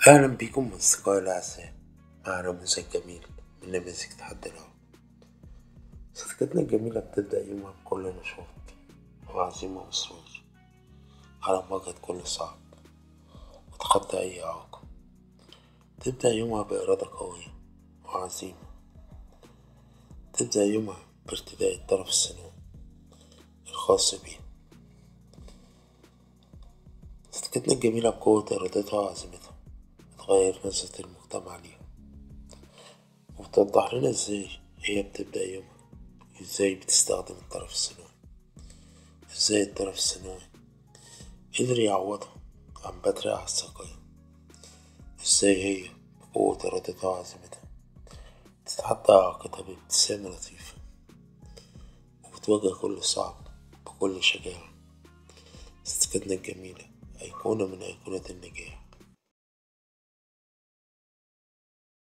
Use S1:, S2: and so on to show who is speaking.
S1: أهلا بكم أصدقائي الأعزاء مع نموذج جميل من نماذج تحدي الهوا صديقتنا الجميلة بتبدأ يومها بكل نشاط وعزيمة وإصرار على مواجهة كل صعب وتخطي أي إعاقة تبدأ يومها بإرادة قوية وعزيمة تبدأ يومها بارتداء الطرف الصناعي الخاص بيها صديقتنا الجميلة بقوة إرادتها وعزيمتها بتغير نظرة المجتمع ليها وبتوضح لنا ازاي هي بتبدأ يومها وازاي بتستخدم الطرف الصناعي ازاي الطرف الصناعي قدر يعوضها عن بدر الثقيل ازاي هي بقوة إرادتها وعزيمتها تتحدى إعاقتها بابتسامة لطيفة وبتواجه كل صعب بكل شجاعة صديقتنا الجميلة أيقونة من أيقونات النجاح